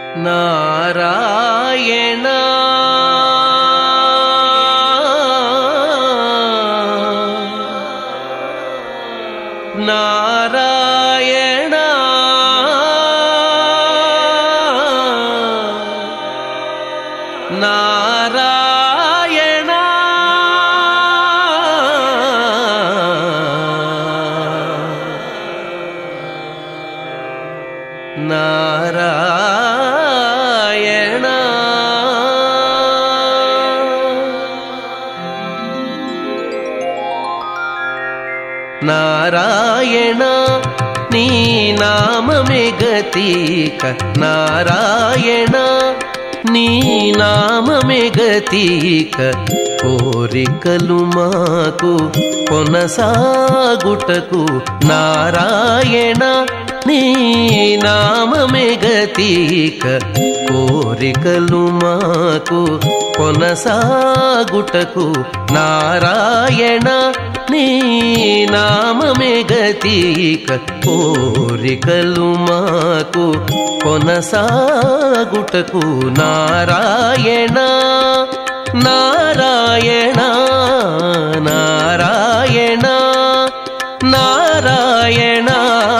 నారాయణ నారాయణ నారాయణ నారాయణ నారాయణ నీ నామమే గతీక నారాయణ నీ నామమే గతీక కోరికలు మాకు కొనసాగుటకు నారాయణ నీ నామమే గతీక కోరికలు మాకు కొనసాగుటకు నారాయణ నీ నామమే గతీక కోరికలు మాకు కొనసాగుటకు నారాయణ నారాయణ నారాయణ నారాయణ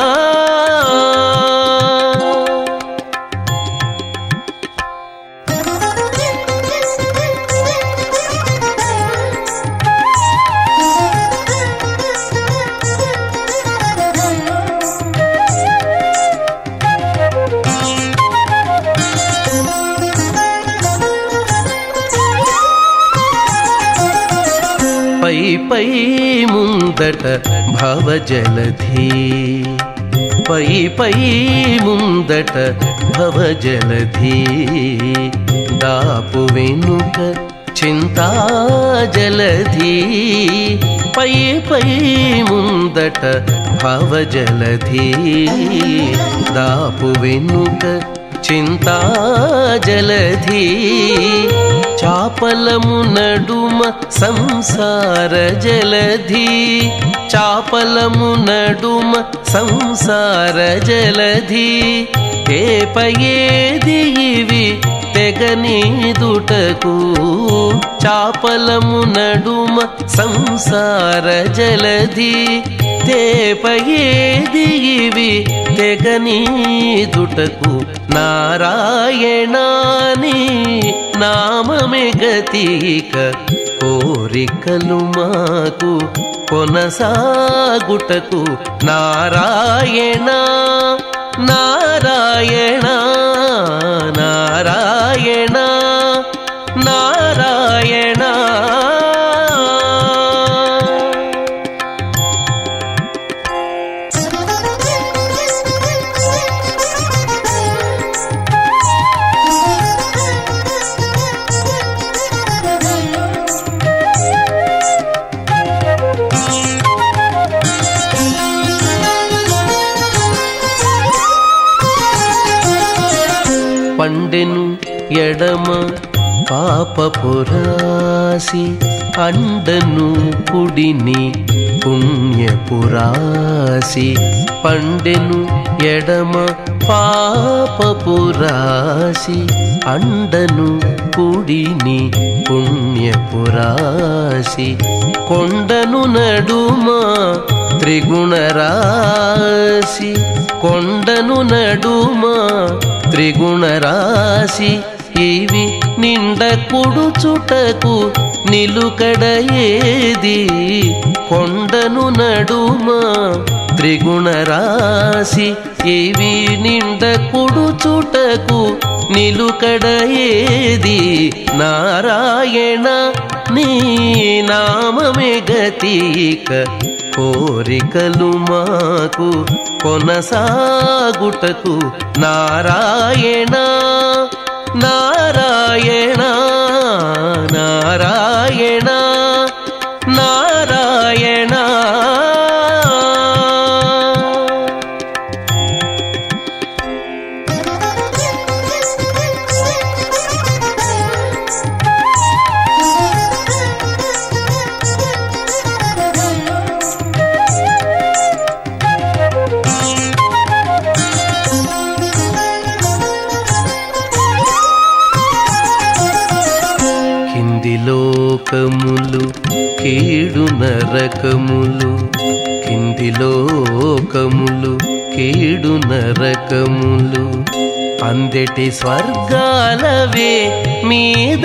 పై పై ముందట భవజలధి పై పై ముందట భవజలధి దాపు వెనుక చింతా జలధి పై పై ముందట భవజలధి దాపు వెనుక చింతా జలధి చాపలము నడుమ సంసార జలధి చాపలము నడుమ సంసార జలధి ఏపయేది ఇవి తెగనీదుటకు చాపలము నడుమ సంసార జలధి తేపయేది ఇవి తెగనీదుటకు నారాయణాని నామమే గతీక కోరికలు మాకు కొనసాగుటకు నారాయణ నారాయణ నారాయణ నారాయణ పండెను ఎడమ పాపపురాసి అండను కుడిని పుణ్యపురాసి పండెను ఎడమ పాపపురాసి అండను కుడిని పుణ్యపురాసి కొండను నడుమ త్రిగుణరాశి కొండను నడుమ త్రిగుణరాశి ఇవి నిండ కుడుచుటకు నిలుకడ ఏది కొండను నడుమ త్రిగుణరాశి ఇవి నిండ కుడుచుటకు నిలుకడ ఏది నారాయణ నీ నామమే గతీక కోరికలు మాకు కొనసాగుటకు నారాయణ నారాయణ నారాయణ నారాయణ లోకములు కీడు నరకములు కింది లోకములు కీడు నరకములు అందెటి స్వర్గాలవే మీద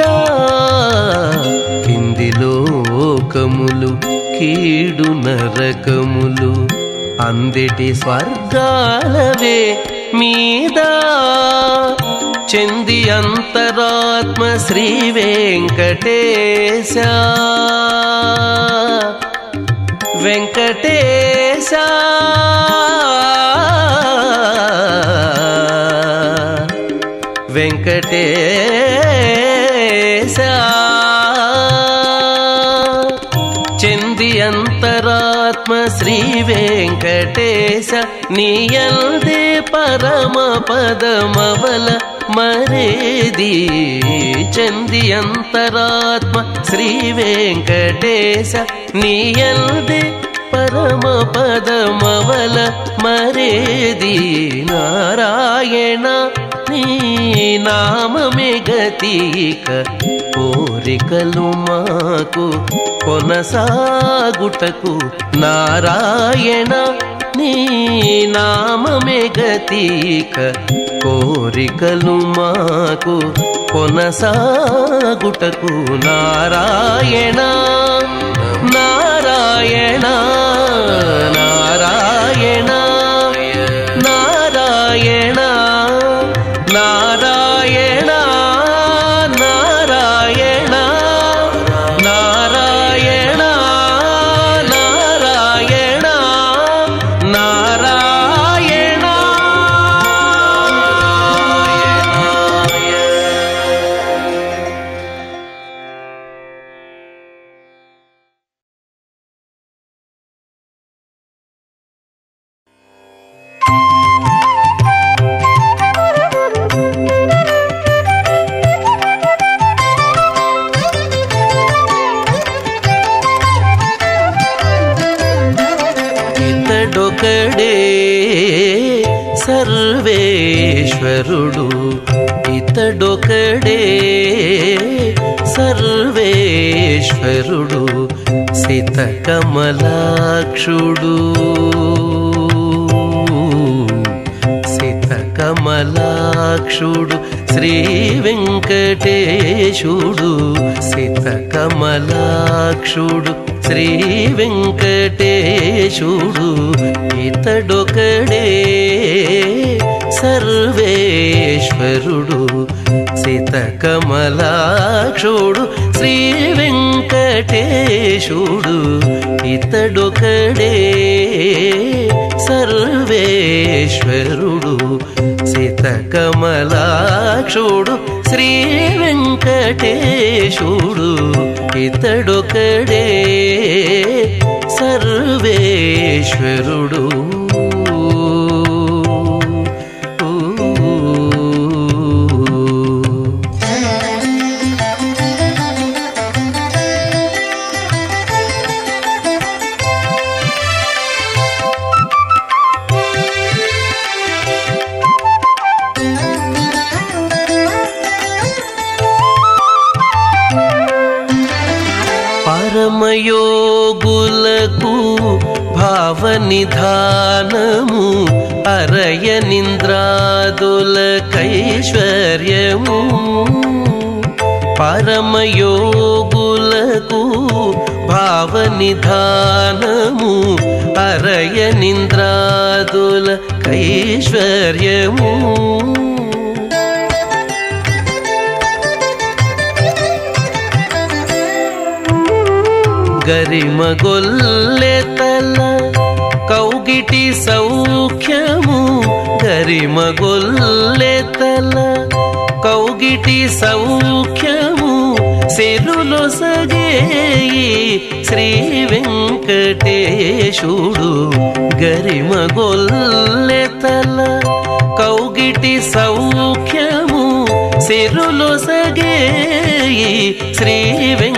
కింది లోకములు కీడు నరకములు అందెటి స్వర్గాలవే మీద చెంది అంతరాత్మ శ్రీ వెంకటేశ వెంకటేశ వెంకటేశ చెంది అంతరాత్మ శ్రీ వెంకటేశ నీయల్దే పరమ పదమవల మరేది చెంది అంతరాత్మ శ్రీ వెంకటేశ నీయల్దే పరమ పదమవల మరేది నారాయణ నీ నామమే గతీక కోరికలు మాకు కొనసాగుటకు నారాయణ నీ నామమే గతీక కోరికలు మాకు కొనసాగుటకు నారాయణ నారాయణ నారాయణ నారాయణ నారాయణ నారాయణ నారాయణ నారాయణ నారాయణ ఇతడొకడే సర్వేశ్వరుడు ఇతడొకడే సర్వేశ్వరుడు సిత కమలాక్షుడు సిత కమలాక్షుడు శ్రీ వెంకటేశుడు సిత కమలాక్షుడు శ్రీ వెంకటేశుడు ఇతడొకడే సర్వేశ్వరుడు సిత కమలాక్షుడు శ్రీ వెంకటేశుడు ఇతడొకడే సర్వేశ్వరుడు సిత కమలాక్షుడు శ్రీ వెంకటేశుడు ఇతడొకడే సర్వేశ్వరుడు పరమయోగులకు భావనిధానము అరయ నింద్రాదులకైశ్వర్యము పరమయోగులకు భావనిధానము అరయ నింద్రాదులకైశ్వర్యము గరిమగొల్లెతల కౌగిటి సౌఖ్యము గరిమగొల్లెతల కౌగిటి సౌఖ్యము సెరులు సగేయి శ్రీ వెంకటేశుడు గరిమగొల్లెతల కౌగిటి సౌఖ్యము సిరులు సగేయి శ్రీ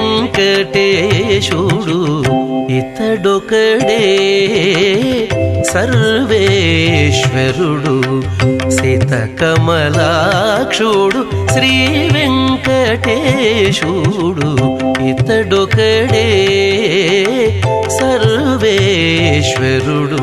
వెంకటేశుడు ఇతడొకడే సర్వేశ్వరుడు సీతకమలాక్షుడు శ్రీ వెంకటేశుడు ఇతడొకడే సర్వేశ్వరుడు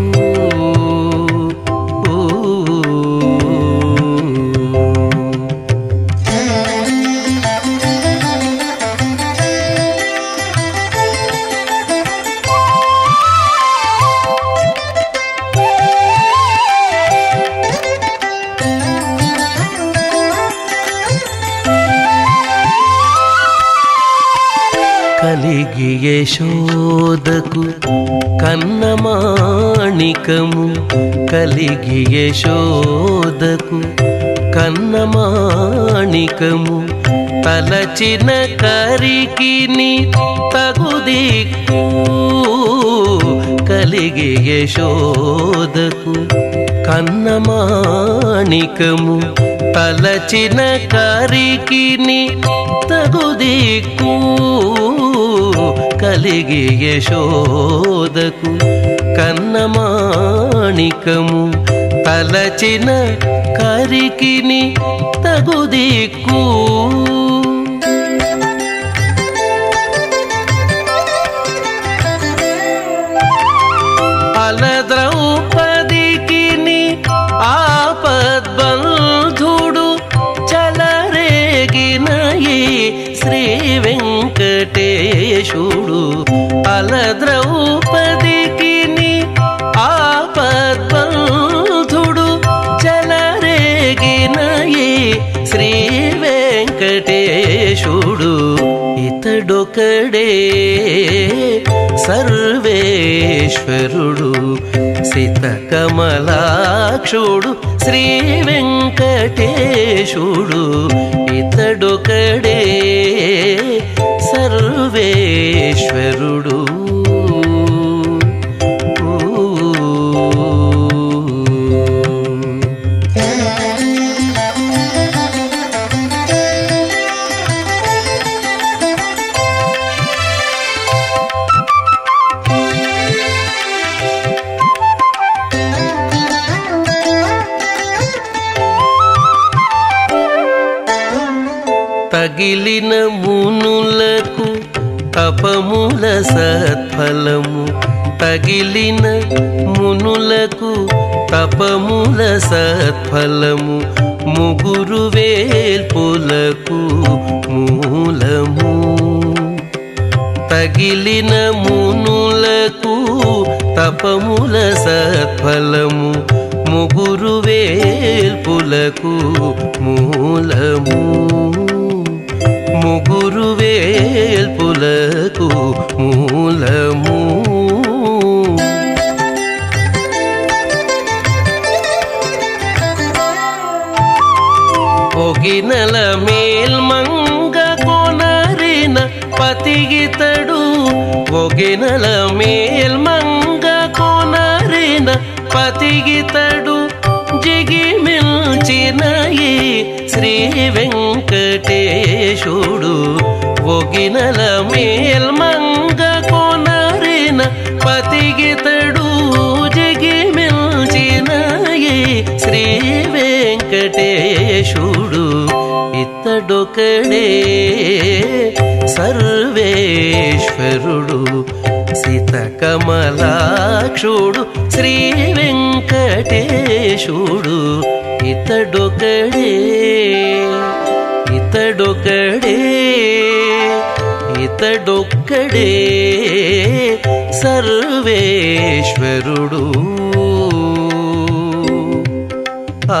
కలిగి యశోదకు కన్నమాణికము కలిగి యశోదకు కన్నమాణికము తలచిన కరికిని తగుదిక్కు కలిగి యశోదకు కన్నమాణికము తలచిన కరికిని తగుదిక్కు కలిగి యశోదకు కన్నమాణికము తలచిన కరికిని తగుదిక్కు అలద్రౌపదికిని ఆపద్బంధుడు చలరేగిన ఈ శ్రీ వెంకటేశుడు అలద్రౌపదికిని ఆపద్బంధుడు చలరేగిన ఈ శ్రీ వెంకటేశుడు ఇతడొకడే సర్వేశ్వరుడు సీతకమలాక్షుడు శ్రీ వెంకటేశుడు ఇతడొకడే సర్వేశ్వరుడు తగిలిన మునులకు తపముల సత్ఫలము తగిలిన మునులకు తపముల సత్ఫలము ముగురు వేల్పులకు మూలము తగిలిన మునులకు తపముల సత్ఫలము ముగురు వేల్పులకు మూలము ముగురు వేల్పులకు మూలము ఒగినల మేల్మంగ కొనరిన పతిగితడు ఒగినల మేల్మంగ కొనరిన పతిగితడు జిగిమిల్చిన ఈ శ్రీ వెంకటేశుడు ఒగినల మేల్మంగ కొనరిన పతిగితడు జిగిమిల్చిన ఈ శ్రీ వెంకటేశుడు ఇతడొకడే సర్వేశ్వరుడు సీతకమలాక్షుడు శ్రీ వెంకటేశుడు ఇతడొకడే ఇతడొకడే ఇతడొక్కడే సర్వేశ్వరుడు ఆ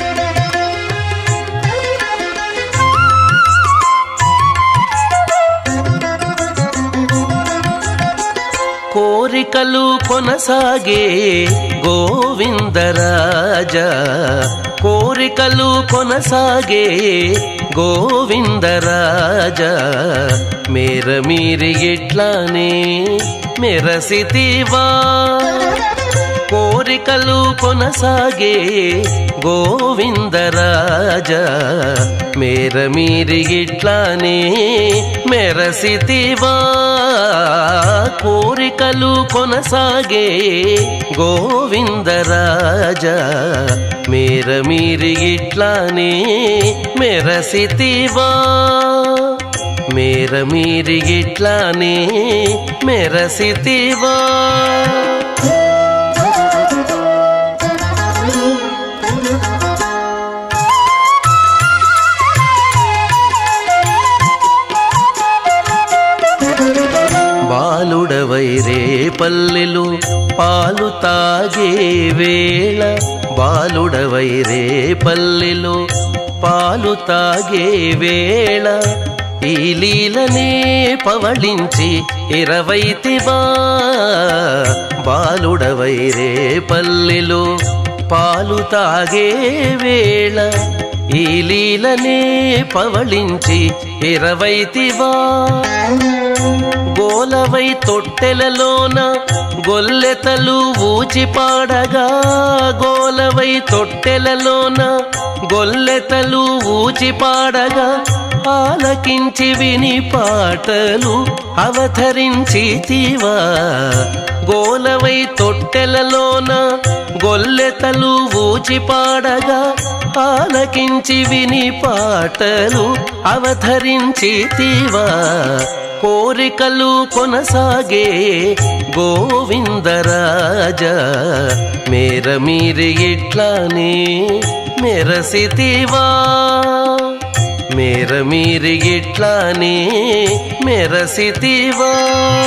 ఆ కోరికలు కొనసాగే గోవిందరాజ కోరికలు కొనసాగే గోవిందరాజ మేర మీరి ఇట్లానే మెరసితివా కోరికలు కొనసాగే గోవిందరాజ మేర మీరి ఇట్లానే మెరసితివా కోరికలు కొనసాగే గోవిందరాజ మేర మీరి ఇట్లానే మెరసితివా మేర మీరి ఇట్లానే మెరసితివా బాలుడవై రే పల్లెలు పాలు తాగే వేళ బాలుడవై రే పల్లెలు పాలు తాగే వేళ ఈ లీలనే పవళించి ఇరవైతివా బాలుడవై రే పల్లెలు పాలు తాగే వేళ ఈ లీలనే పవళించి ఇరవైతివా గోలవై తొట్టెలలోన గొల్లెతలు ఊచి పాడగా గోలవై తొట్టెలలోన గొల్లెతలు ఊచి పాడగా ఆలకించి విని పాటలు అవతరించితివా గోలవై తొట్టెలలోన గొల్లెతలు ఊచి పాడగా ఆలకించి విని పాటలు అవతరించితివా కోరికలు కొనసాగే గోవిందరాజ మేర మీరి ఇట్లానే మెరసితివా మేర మీరి ఇట్లానే మెరసితివా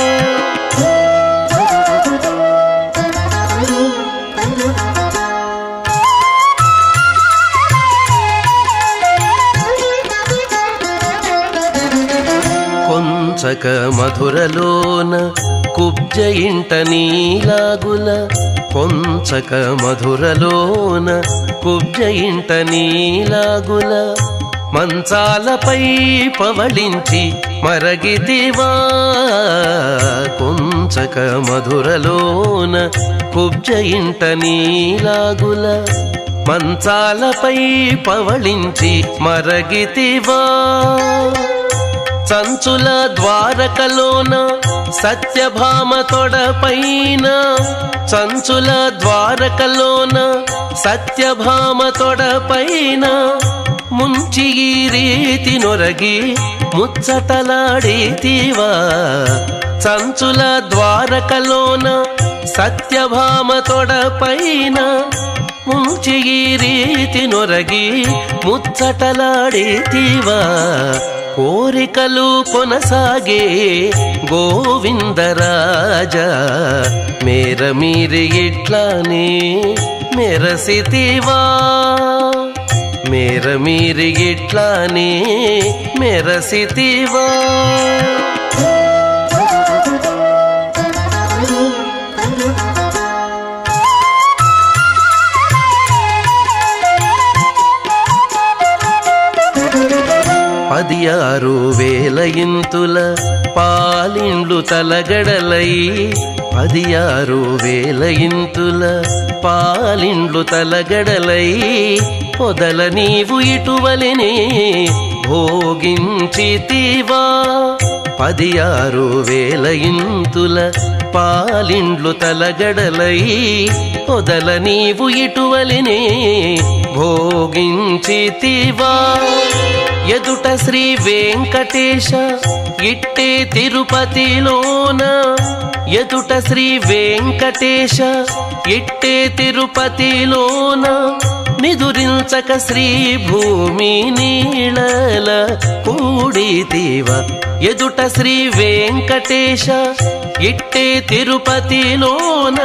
కొంచక మధురలోన కుబ్జ ఇంట నీలాగుల కొంచక మధురలోన కుబ్జ ఇంట నీలాగుల మంచాలపై పవళించి మరగితివా కొంచక మధురలోన కుబ్జ ఇంట నీలాగుల మంచాలపై పవళించి మరగితివా చంచుల ద్వారకలోన సత్యభామ తొడపైన చంచుల ద్వారకలోన సత్యభామ తొడపైన ముంచి ఈ రీతి నొరగి ముచ్చటలాడితివా చంచుల ద్వారకలోన సత్యభామ తొడపైన ముంచి ఈ రీతి నొరగి ముచ్చటలాడితివా కోరికలు కొనసాగే గోవిందరాజ మేర మీరి ఇట్లానే మెరసితివా మేర మీరి ఇట్లానే మెరసితివా పది ఆరు వేల ఇంతుల పాలిండ్లు తలగడలై పది ఆరు వేల ఇంతుల పాలిండ్లు తలగడలై పొదల నీవు ఇటువలనే భోగించితివా పది ఆరు వేల ఇంతుల పాలిండ్లు తలగడలై పొదల నీవు ఇటువలనే భోగించితివా ఎదుట శ్రీ వెంకటేశ ఇట్టే తిరుపతిలోన ఎదుట శ్రీ వెంకటేశ ఇట్టే తిరుపతిలోన నిదురించక శ్రీ భూమి నీళల కూడితివ ఎదుట శ్రీ వెంకటేశ ఇట్టే తిరుపతిలోన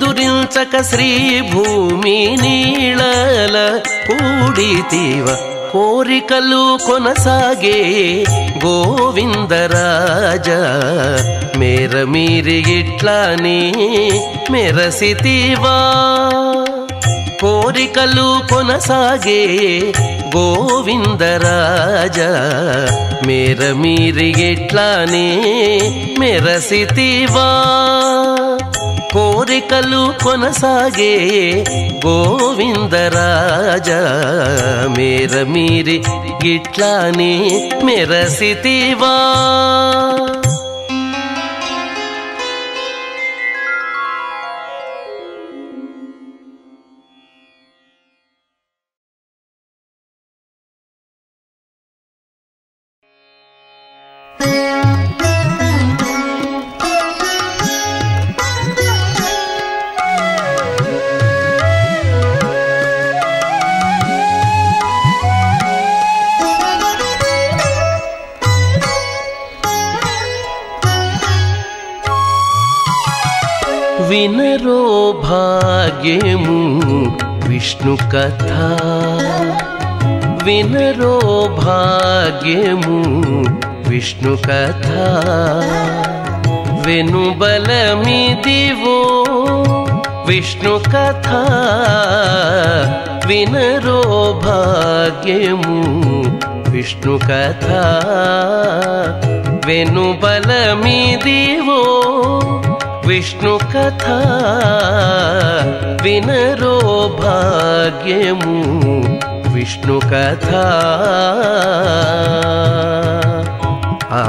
నిదురించక శ్రీ భూమి నీళల కూడితివ కోరికలు కొనసాగే గోవిందరాజ మేర మీరి ఇట్లానే మెరసితివా కోరికలు కొనసాగే గోవిందరాజ మేర మీరి ఇట్లానే మెరసితివా కోరికలు కొనసాగే గోవిందరాజ మేర మీరి ఇట్లానే మెరసితివా వినరో భాగ్యము విష్ణు కథ వినరో భాగ్యము విష్ణు కథ వెనుబలమిదివో విష్ణు కథ వినరో భాగ్యము విష్ణు కథ వెనుబలమిదివో విష్ణు కథ వినరో భాగ్యము విష్ణు కథ ఆ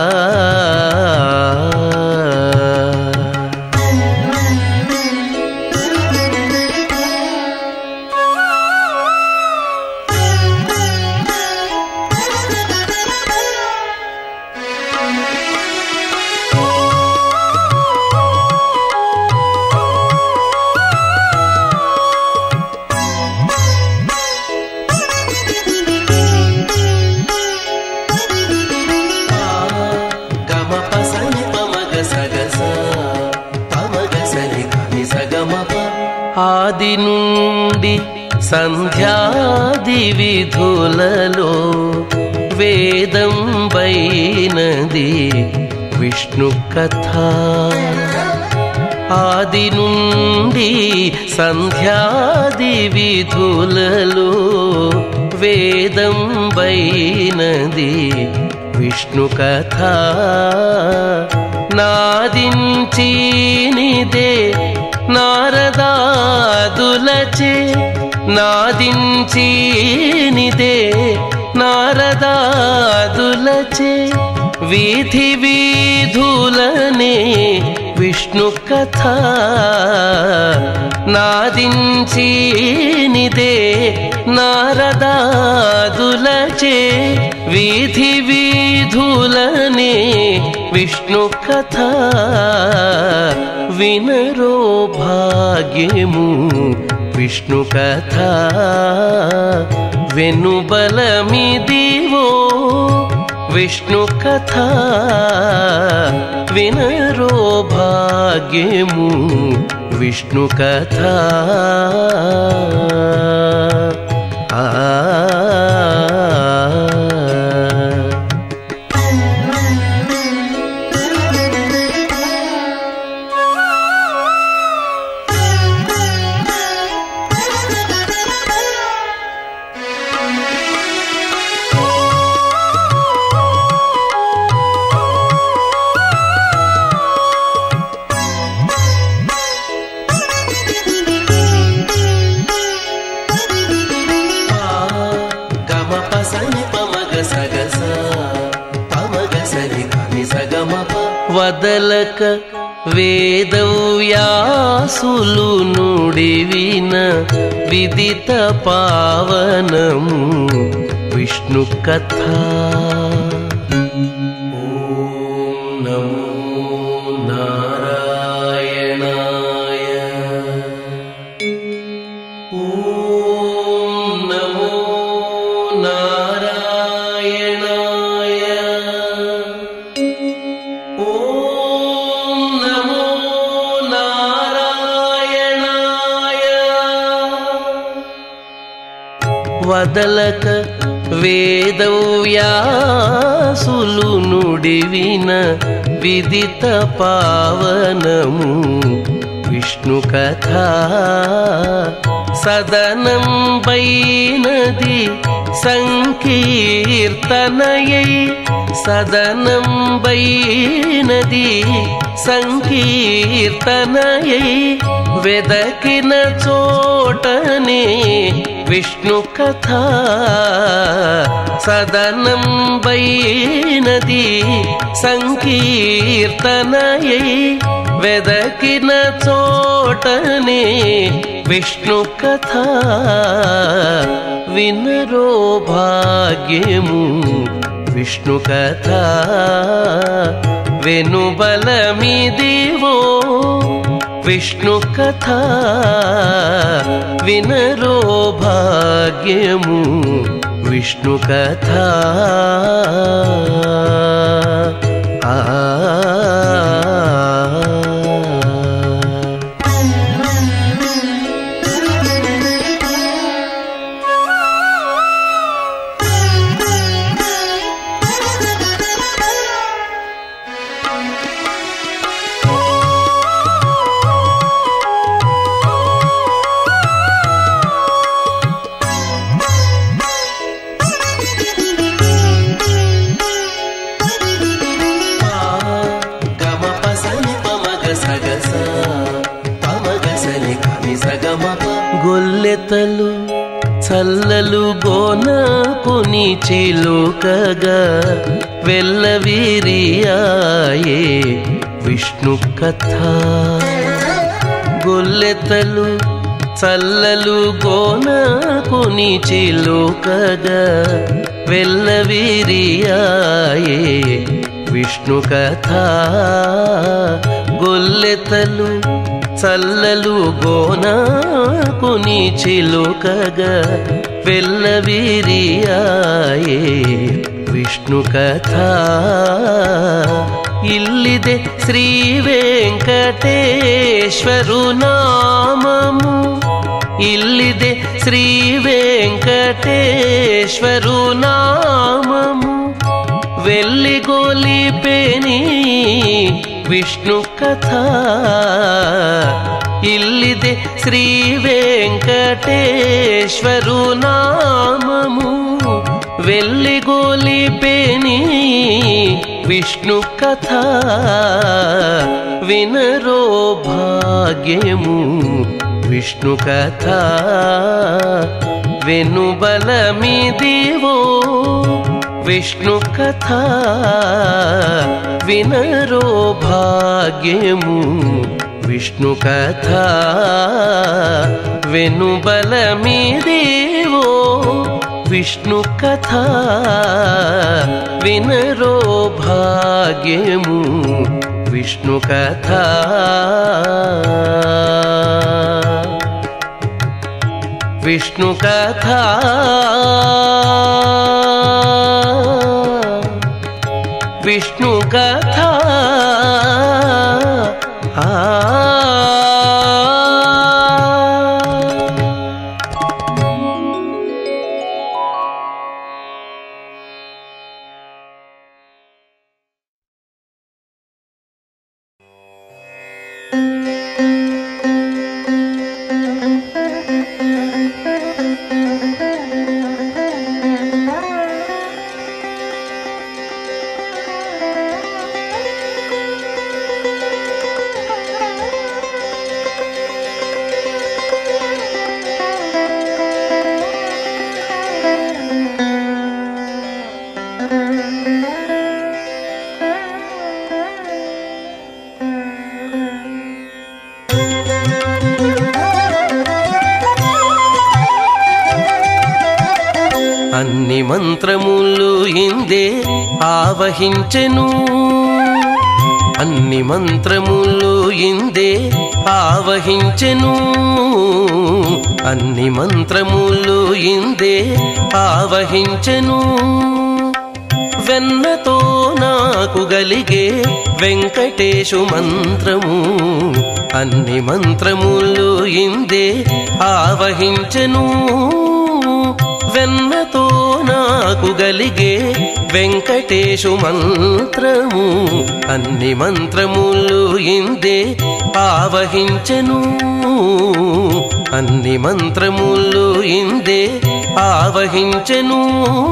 గమ పసని పమగ సగస పమగ సని కని సగమప ఆది నుండి సంధ్యాది విధులలో వేదం బైనది విష్ణు కథ ఆది నుండి సంధ్యాది విధులలో వేదం బైనది విష్ణు కథ నాదించినిదే నారదాదులచే నాదించినిదే నారదాదులచే వీధి వీధులనే విష్ణు కథ నాదించినిదే నారదాదులచే వీధి వీధులనే విష్ణు కథ వినరో భాగ్యము విష్ణు కథ వెనుబలమిదివో విష్ణు కథ వినరో భాగ్యము విష్ణు కథ ఆ గమ పసని పమగ సగస పమగ సని కని సగమప వదలక వేదవ్యాసులు నుడివిన విదిత పావనము విష్ణు కథ ఓం నమో నారాయణాయ ఓం నమో నారాయణాయ ఓం నమో నారాయణాయ వదలక వేదవ్యాసులు నుడివిన విదిత పావనము విష్ణు కథ సదనం బైనది సంకీర్తనయై సదనం బైనది సంకీర్తనయై వెదకిన చోటనే విష్ణు కథ సదనం బైనది సంకీర్తనయై వెదకిన చోటనే విష్ణు కథ వినరో భాగ్యము విష్ణు కథ వెనుబలమిదివో విష్ణు కథ వినరో భాగ్యము విష్ణు కథ ఆ గమ పసని పమగ సగస పమగ సని కమి సగమ గొల్లెతలు చల్లలు గోన కొని చిలుకగా వెల్లవిరియాయే విష్ణు కథ గొల్లెతలు చల్లలు గోన కొని చిలుకగా వెల్లవిరియాయే విష్ణు కథ గొల్లెతలు చల్లలు గోన కొని చిలుకగా వెల్లవిరియాయే విష్ణು ಕಥಾ ಇಲ್ಲಿದೆ ಶ್ರೀ ವೆಂಕಟೇಶ್ವರು ನಾಮము ಇಲ್ಲಿದೆ ಶ್ರೀ ವೆಂಕಟೇಶ್ವರು ನಾಮము వెల్లిగోలిపేని విష్ణు కథ ఇల్లిದೆ శ్రీ వెంకటేశ్వరు నామము వెల్లిగోలిపేని విష్ణు కథ వినరో భాగ్యము విష్ణు కథ వెనుబలమిదివో విష్ణు కథ వినరో భాగ్యము విష్ణు కథ వెనుబలమిదేవో విష్ణు కథ వినరో భాగ్యము విష్ణు కథ విష్ణు కథ విష్ణు కథ అన్ని మంత్రములు ఇందే ఆవహించెను అన్ని మంత్రములు ఇందే ఆవహించెను అన్ని మంత్రములు ఇందే ఆవహించెను వెన్నతో నాకు గలిగే వెంకటేశు మంత్రము అన్ని మంత్రములు ఇందే ఆవహించెను వెన్నతో నాకు గలిగే వెంకటేశు మంత్రము అన్ని మంత్రములు ఇందే ఆవహించెను అన్ని మంత్రములు ఇందే ఆవహించెను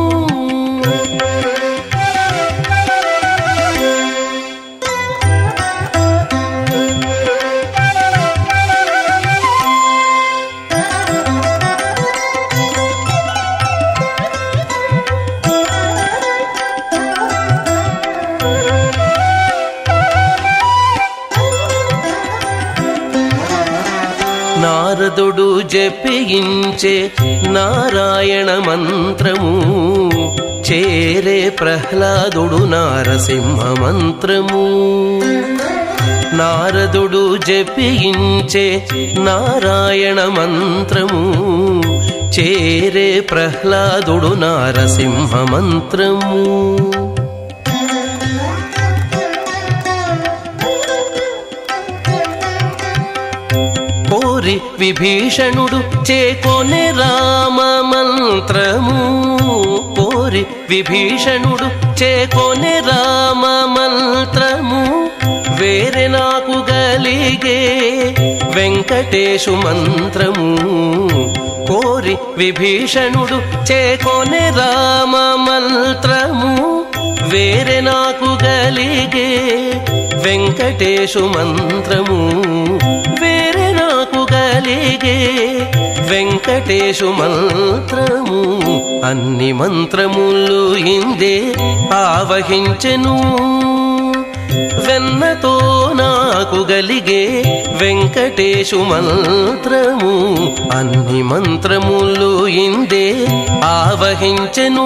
నారదుడు జపించే నారాయణ మంత్రము చేరే ప్రహ్లాదుడు నారసింహ మంత్రము నారదుడు జపించే నారాయణ మంత్రము చేరే ప్రహ్లాదుడు నారసింహ మంత్రము కోరి విభీషణుడు చేకొనే రామ మంత్రము కోరి విభీషణుడు చేకొనే రామ మంత్రము వేరే నాకు గలిగే వెంకటేశు మంత్రము కోరి విభీషణుడు చేకొనే రామ మంత్రము వేరే నాకు గలిగే వెంకటేశు మంత్రము వేరే నాకు గలిగే వెంకటేశు మంత్రము అన్ని మంత్రములు ఇందే ఆవహించెను వెన్నతో నాకు గలిగే వెంకటేశు మంత్రము అన్ని మంత్రములు ఇందే ఆవహించెను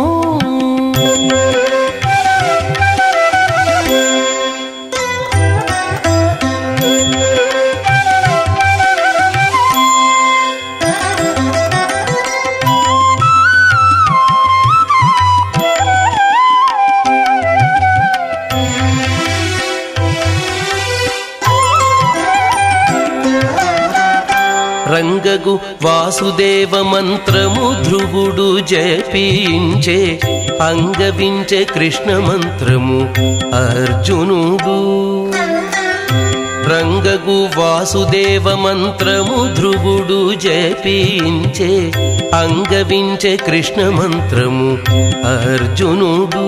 రంగగు వాసుదేవ మంత్రము ధ్రువుడు జపించే అంగవించే కృష్ణ మంత్రము అర్జునుడు రంగగు వాసుదేవ మంత్రము ధ్రువుడు జపించే అంగవించే కృష్ణ మంత్రము అర్జునుడు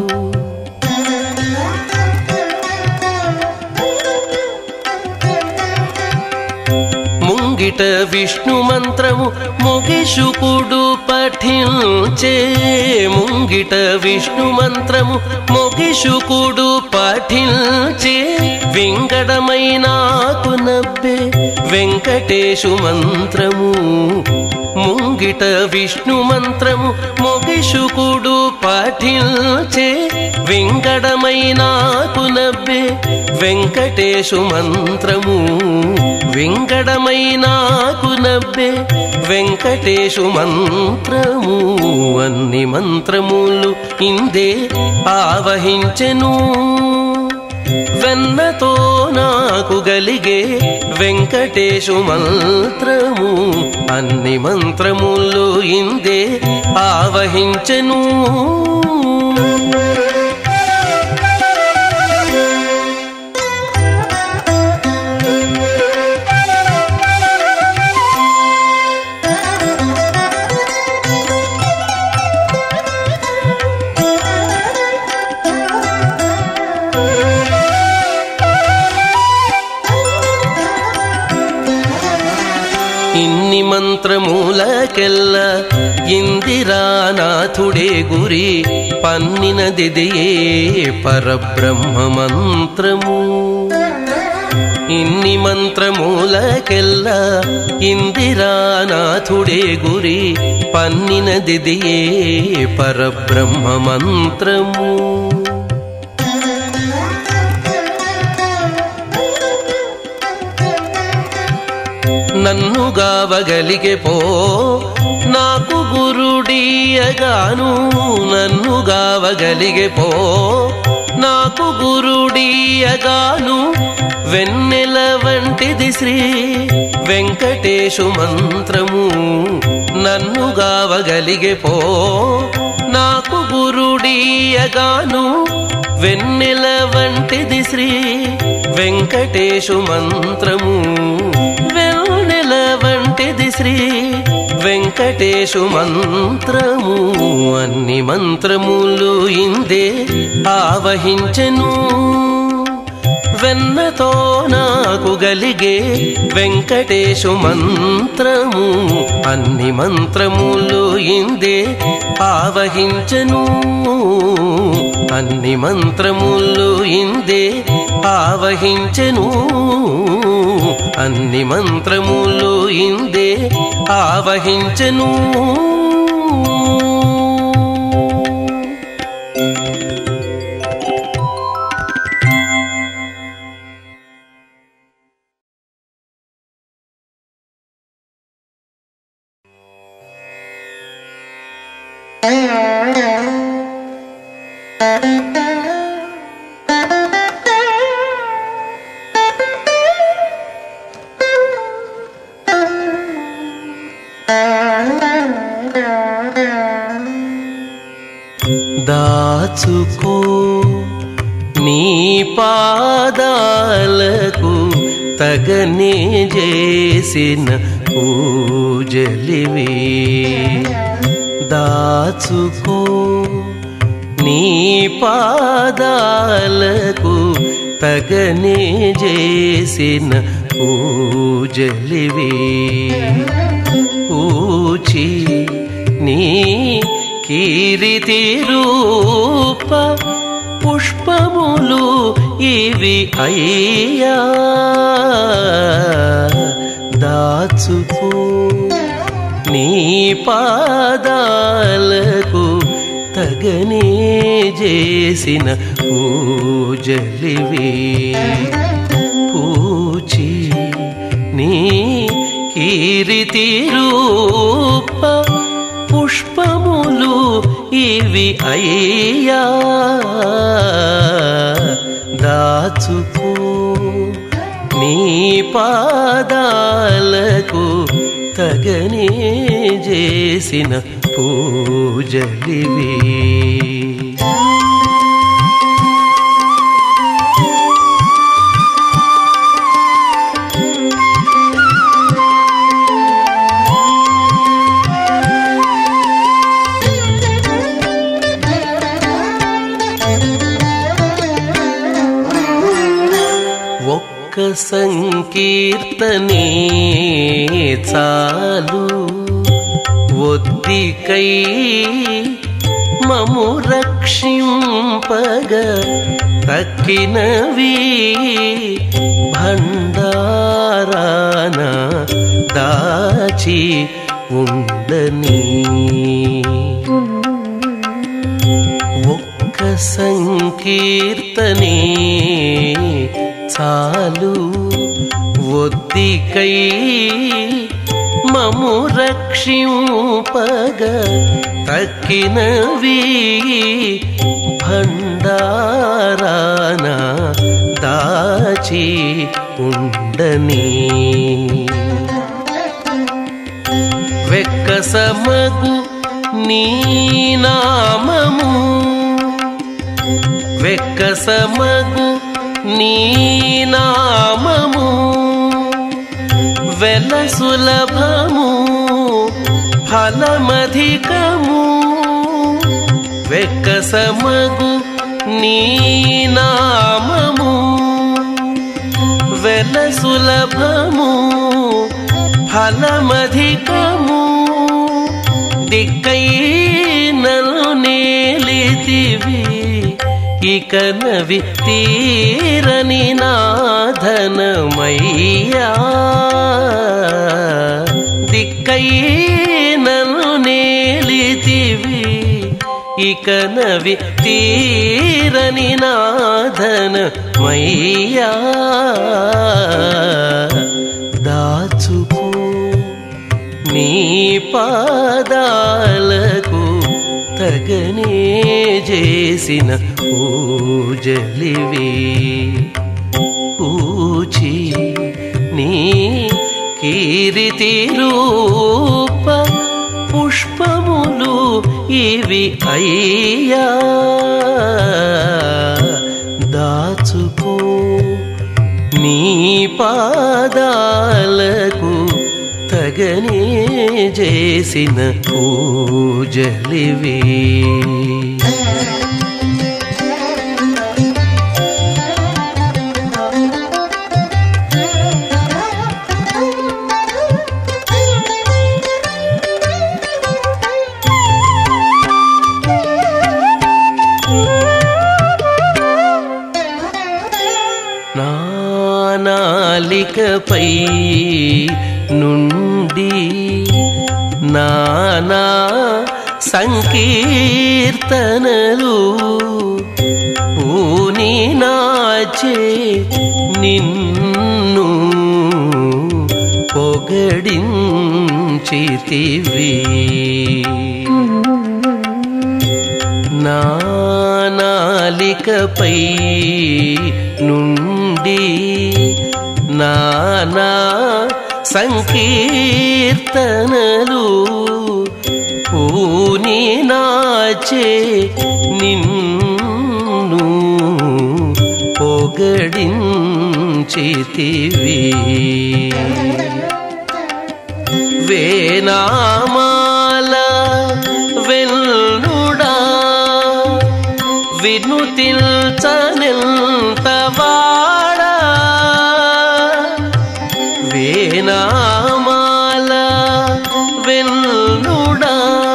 ముంగిట విష్ణు మంత్రము మొగిషుకుడు పఠించే ముంగిట విష్ణు మంత్రము మొగిషుకుడు పఠించే వింగడమైనాకు నవ్వే వెంకటేశు మంత్రము ముంగిట విష్ణు మంత్రము మొగిషుకుడు పఠించే వింగడమైనాకు నవ్వే వెంకటేశు మంత్రము వింగడమైనాకు నవ్వే వెంకటేశు మంత్రము అన్ని మంత్రములు ఇందే ఆవహించెను వెన్నతో నాకు గలిగే వెంకటేశు మంత్రము అన్ని మంత్రములు ఇందే ఆవహించెను ఇన్ని మంత్రమూలకెల్ల ఇందిరానాథుడే గురి పన్నినదిదియే పరబ్రహ్మ మంత్రము ఇన్ని మంత్రమూలకెల్ల ఇందిరానాథుడే గురి పన్నినదిదియే పరబ్రహ్మ మంత్రము నన్ను గావగలిగే పో నాకు గురుడీయగాను నన్ను గావగలిగే పో నాకు గురుడీయగాను వెన్నెల వంటిది శ్రీ వెంకటేశు మంత్రము నన్ను గావగలిగే పో నాకు గురుడీయగాను వెన్నెల వంటిది శ్రీ వెంకటేశు మంత్రము వెన్నెల వంటిది శ్రీ వెంకటేశు మంత్రము అన్ని మంత్రములు ఇందే ఆవహించెను వెన్నతో నాకు గలిగే వెంకటేశు మంత్రము అన్ని మంత్రములు ఇందే ఆవహించను అన్ని మంత్రములు ఇందే ఆవహించెను అన్ని మంత్రములు ఇందే ఆవహించెను దాచుకో నీ పాదాలకు తగనే చేసిన పూజలివి దాచుకో నీ పాదాలకు తగనే చేసిన పూజలివి పూచి నీ కీరితి రూప పుష్పములు ఇవి అయ్యా దాచుకో నీ పాదాలకు తగనే చేసిన పూజలివి పూచి నీ కీరితి రూప పుష్పములు ఇవి అయ్యా దాచుకో నీ పాదాలకు తగనే చేసిన పూజలివి ఒక్క సంకీర్తనే చాలు ఒద్దికై మము రక్షింపగ తక్కినవి భండారాన దాచి ఉండని ఒక్క సంకీర్తనే చాలు ఒద్దికై మము రక్షింపగ తక్కినవి భండారాన దాచి ఉండని వెక్కసమగు నీ నామము వెక్కసమగు నీ నామము వెల సులభము ఫలమధికము వెక్కసమగు నీ నామము వెల సులభము ఫలమధికము దిక్కై నలు నేలితివి ఇక నవి తీరని నాధనమయ్యా దిక్కై నలు నేలితివి ఇక నవి తీరని నాధనమయ్యా దాచుకో నీ పాదాలకు తగనే చేసిన పూజలివి పూచి నీ కీరితి రూప ఇవి అయ్యా దాచుకో నీ పాదాలకు తగనే చేసిన పూజలివి నాలికపై నుండి నానా సంకీర్తనలు పూని నాచే నిన్ను పొగడించితివి నాలికపై నుండి నానా సంకీర్తనలు పూని నాచే నిన్ను పొగడించితివి వేనామాల వెల్లుడా వినుతిల్చనెంత వాడా వేనామాల వెల్లుడా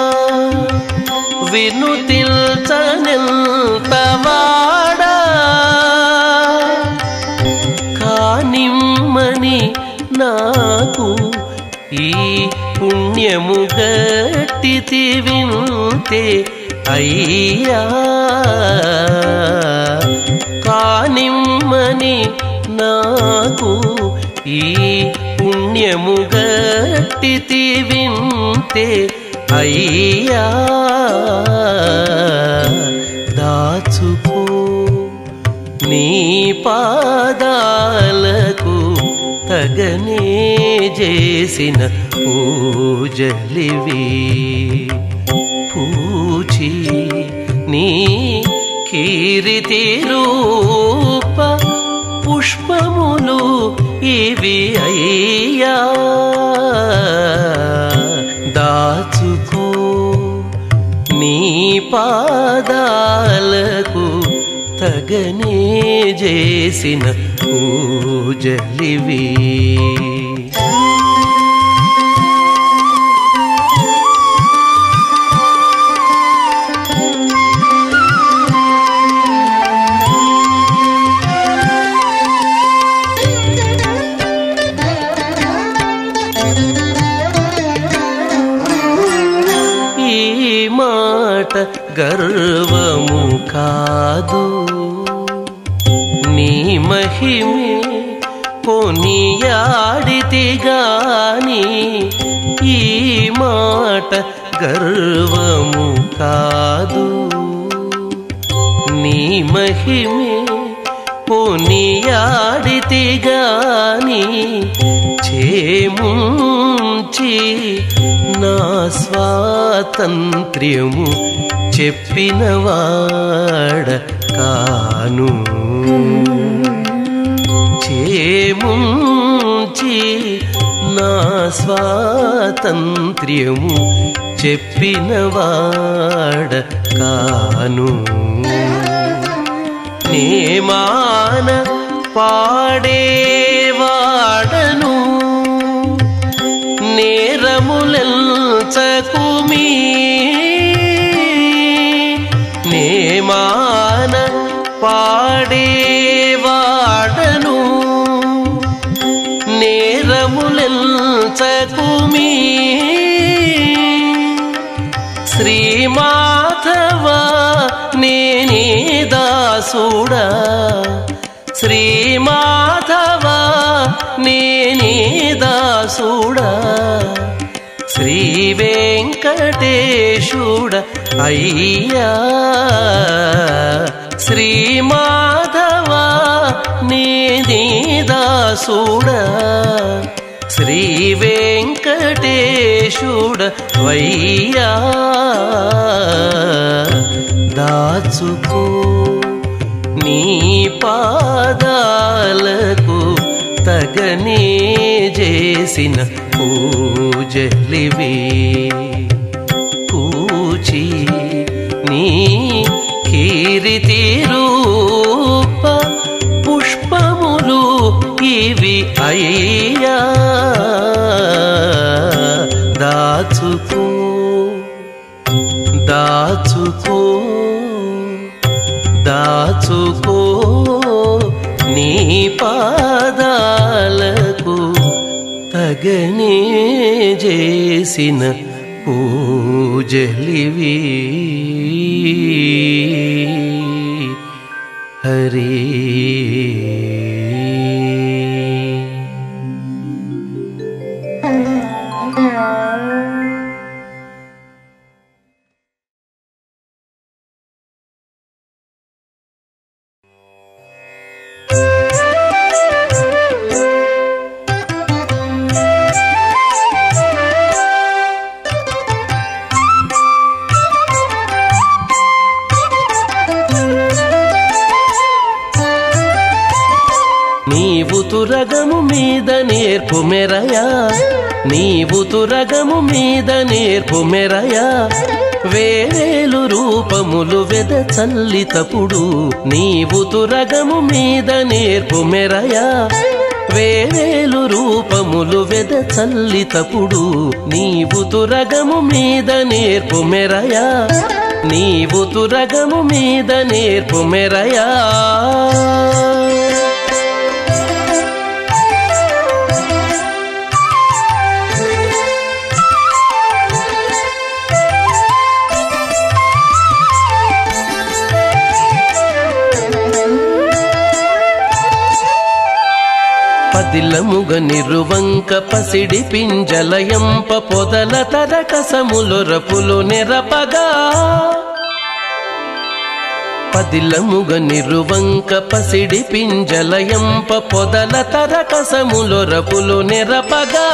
వినుతిల్చనెంత వాడా కానిమ్మని నాకు ఈ పుణ్యము గట్టితి వింతే అయ్యా కానిమ్మని నాకు ఈ పుణ్యము గట్టితి వింతే అయ్యా దాచుకో నీ పాదాలకు తగనే చేసిన పూజలివి పూచి నీ కీరితి రూప పుష్పములు ఇవి అయ్యా దాచుకో నీ పాదాలకు తగనే చేసిన పూజలివి ఈ మాట గర్వము కాదు నీ మహిమే కొనియాడితి గాని ఈ మాట గర్వము కాదు నీ మహిమే కొనియాడితి గాని చేముంచి నా స్వాతంత్ర్యము చెప్పినవాడ కాను చేముంచి నా స్వాతంత్ర్యము చెప్పినవాడ కాను నేమాన పాడేవాడను నేరములెల్చకుమీ నేమాన పాడేవాడను నేరములెల్చకుమీ శ్రీమాధవ నేనే దాసుడా శ్రీమాధవ నేనే దాసుడా శ్రీ వెంకటేశుడ అయ్యా శ్రీమాధవ నేనే దాసుడా శ్రీ వెంకటేశుడ వయ్యా దాచుకో నీ పాదాలకు తగనే చేసిన పూజలివే పూచి నీ కీరితి రూప పుష్పములు ఇవి అయ్యా దాచుకో దాచుకో దాచుకో నీ పాదాలకు తగనే చేసిన పూజలివి హరి నీవు తురగము మీద నేర్పు మెరయా నీవు తురగము మీద నేర్పు మెరయా వేరేలు రూపములు వెద చల్లితపుడు నీవు తురగము మీద నేర్పు మెరయా వేరేలు రూపములు వెద చల్లితపుడు నీవు తురగము మీద నేర్పు మెరయా నీవు తురగము మీద నేర్పు మెరయా పదిలముగ నిరువంక పసిడి పింజలయంప పొదల తరకసములొరపులు నెరపగా పదిలముగ నిరువంక పసిడి పింజలయంప పొదల తరకసములొరపులు నెరపగా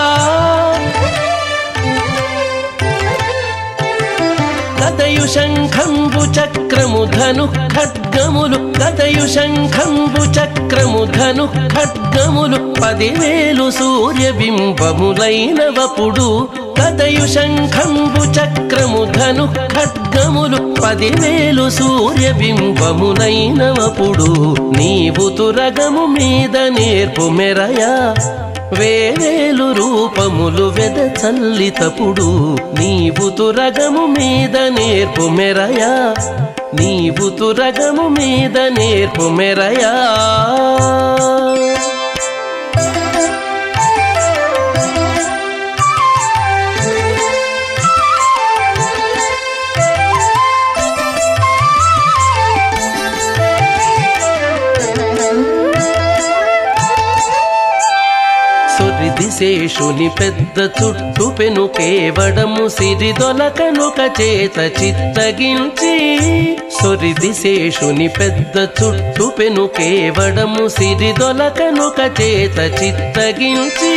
గదయు శంఖంబు చక్రము ధను ఖడ్గములు గదయు శంఖంబు చక్రము ధను ఖడ్గములు పదివేలు సూర్యబింబములైనవపుడు గదయు శంఖంబు చక్రము ధను ఖడ్గములు పదివేలు సూర్యబింబములైనవపుడు నీవు తురగము మీద నేర్పు మెరయా వేవేలు రూపములు వెద చల్లితపుడు నీవు తురగము మీద నేర్పు మెరయా నీవు తురగము మీద నేర్పు మెరయా సొరిదిశేషుని పెద్ద చుట్టు పెను కేవడము సిరిదొలకనుక చేత చిత్తగించి సొరిదిశేషుని పెద్ద చుట్టు పెను కేవడము సిరిదొలకనుక చేత చిత్తగించి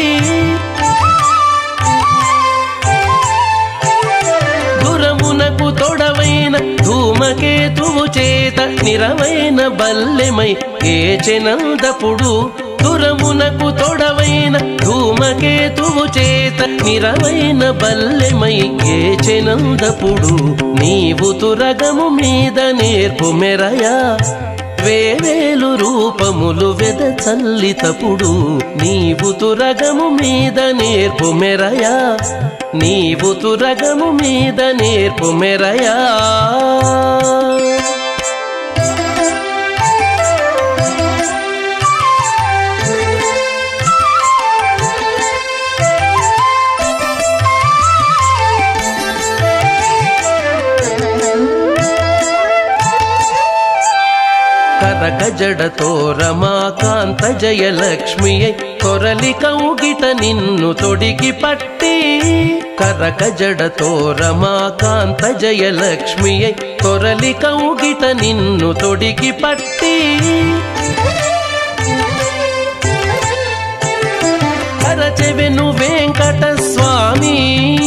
దురమునకు తొడవైన ధూమకేతువు చేత నిరవైన బల్లెమై ఏచెనందపుడు దురమునకు తొడవైన ధూమకేతువు చేత నిరవైన బల్లెమై ఏచెనందపుడు నీవు తురగము మీద నేర్పు మెరయా వేవేలు రూపములు వెద చల్లితపుడు నీవు తురగము మీద నేర్పు మెరయా నీవు తురగము మీద నేర్పు మెరయా కరక జడతో రమాకాంత జయలక్ష్మియై కొరలి కౌగిట నిన్ను తొడిగి పట్టి కరక జడతో రమాకాంత జయలక్ష్మియై కొరలి కౌగిట నిన్ను తొడిగి పట్టి కరచెవెను వెంకట స్వామి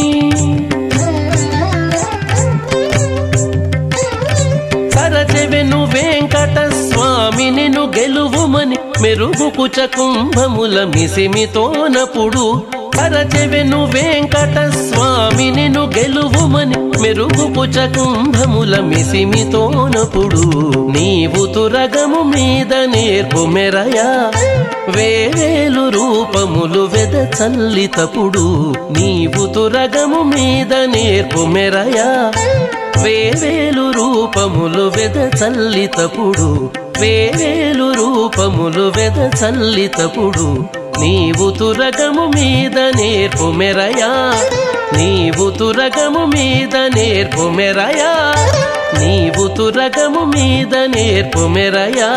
కరచెవెను వెంకట స్వామి నిన్ను గెలువుమని మెరుగు కుచ కుంభముల మిసిమితోనపుడు కరచెవెను వెంకట స్వామి నిన్ను గెలువుమని మెరుగు కుచ కుంభముల మిసిమితోనపుడు నీవు తురగము మీద నేర్పు మెరయా వేవేలు రూపములు వెద చల్లితపుడు నీవు తురగము మీద నేర్పు మెరయా వేవేలు రూపములు వెద చల్లితపుడు వేవేలు రూపములు వెద చల్లితపుడు నీవు తురగము మీద నేర్పు మెరయా నీవు తురగము మీద నేర్పు మెరయా నీవు తురగము మీద నేర్పు మెరయా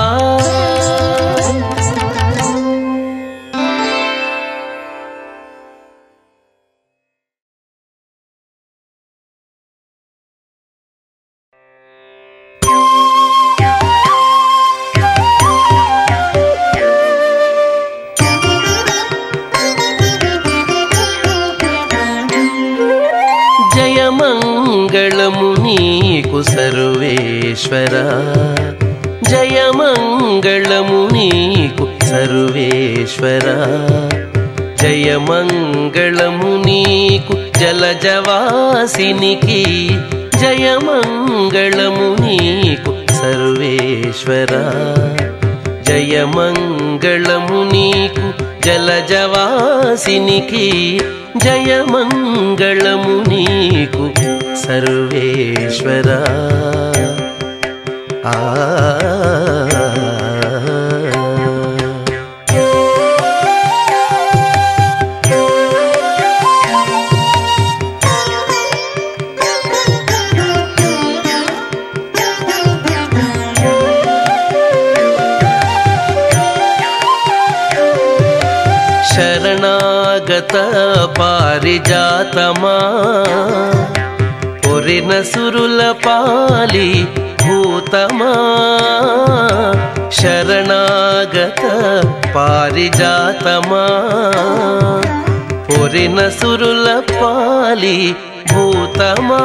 జయమంగళము నీకు సర్వేశ్వర జయమంగళము నీకు సర్వేశ్వర జయమంగళము నీకు జలజవాసినికి జయమంగళము నీకు సర్వేశ్వర జయమంగళము నీకు జలజవాసినికి జయమంగళము నీకు సర్వేశ్వర ఆ శరణాగత పారిజాతమా పొరిన సురుల పాలి భూతమా శరణాగత పారిజాతమా పొరిన సురుల పాలి భూతమా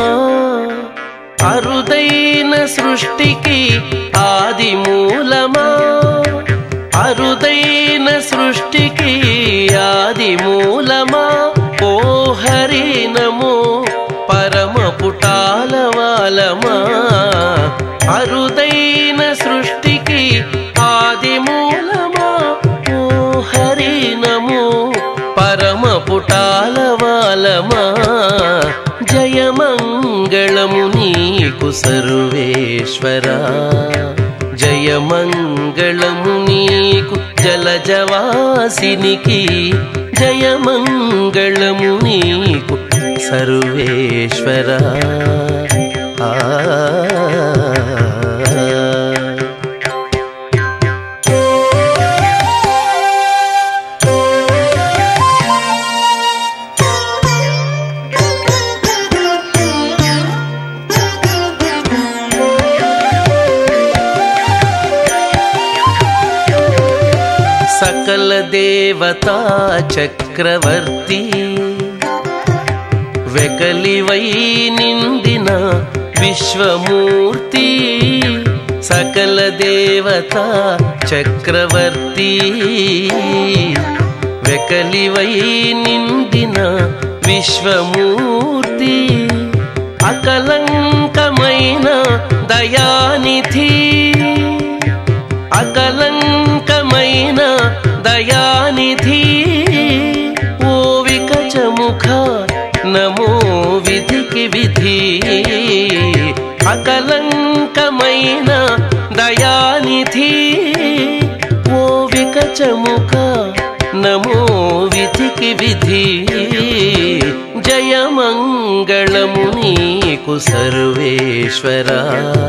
అరుదైన సృష్టికి ఆది మూలమా అరుదైన సృష్టికి ఆది మూలమా ఓ హరి నమో పరమ పుటాల వాలమా అరుదైన సృష్టికి ఆది మూలమా ఓ హరి నమో పరమ పుటాల వాలమా జయమంగళము నీకు సర్వేశ్వరా జయమంగళము నీకు జలజవాసినికి జయమంగళము నీకు సర్వేశ్వర ఆ సకల దేవతా చక్రవర్తి వెకలివై నిండిన విశ్వమూర్తి సకల దేవతా చక్రవర్తి వెకలివై నిండిన విశ్వమూర్తి అకలంకమైన దయానిధి అకలంకమైన దయానిధి ఓ వికచముఖ నమో విధికి విధి అకలంకమైన దయానిధి ఓ వికచముఖ నమో విధికి విధి జయమంగళము నీకు సర్వేశ్వరా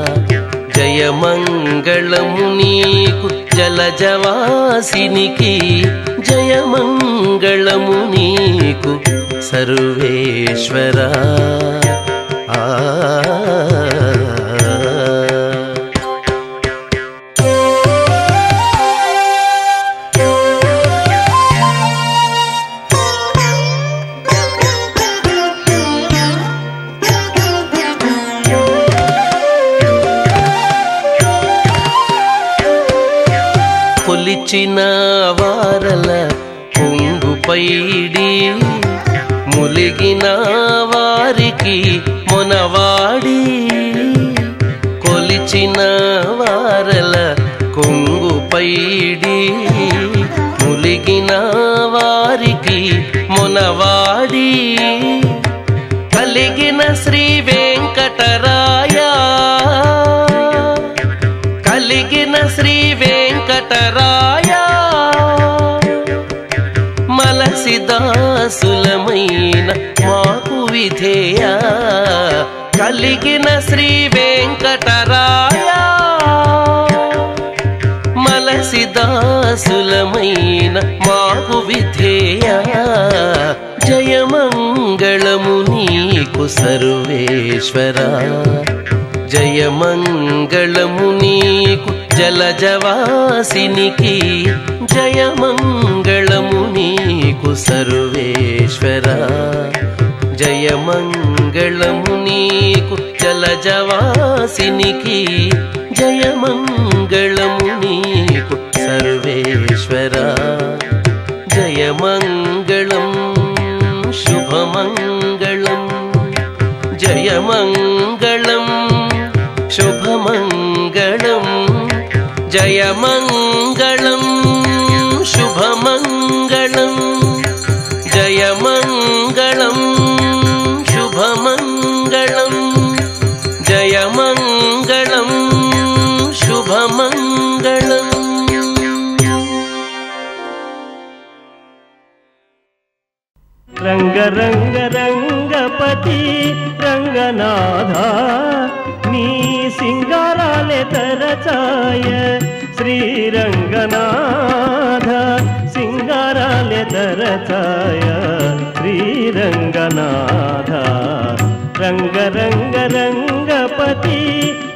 జయమంగళము నీకు జలజవాసినికి జయమంగళము నీకు సర్వేశ్వరా ఆ కొలిచిన వారల పొంగు పైడి ములిగిన వారికి మొనవాడి కొలిచిన వారల కొంగు పైడి ములిగిన వారికి మొనవాడి కలిగిన శ్రీ వెంకటరాయ కలిగిన శ్రీ వెంకటరాయ మలసిదాసులమైన మాకు విధేయ కలిగిన శ్రీ వెంకటరాయ మలసిదాసులమైన మాకు విధేయ జయమంగళము నీకు సర్వేశ్వరా జయమంగళము నీకు జలజవాసినికి జయమంగళము నీకు సర్వేశ్వరా జయమంగళము నీకు జలజవాసినికి జయమంగళము నీకు సర్వేశ్వరా జయమంగళం శుభమంగళం జయమంగళం శుభమంగళం జయమంగళం శుభమంగళం జయమంగళం శుభమంగళం జయమంగళం శుభమంగళం రంగ రంగ రంగపతి రంగనాథ నీ సింగారాలే తరచాయ శ్రీరంగనాథ సింగారాలే తరచాయ శ్రీరంగనాథ రంగ రంగ రంగపతి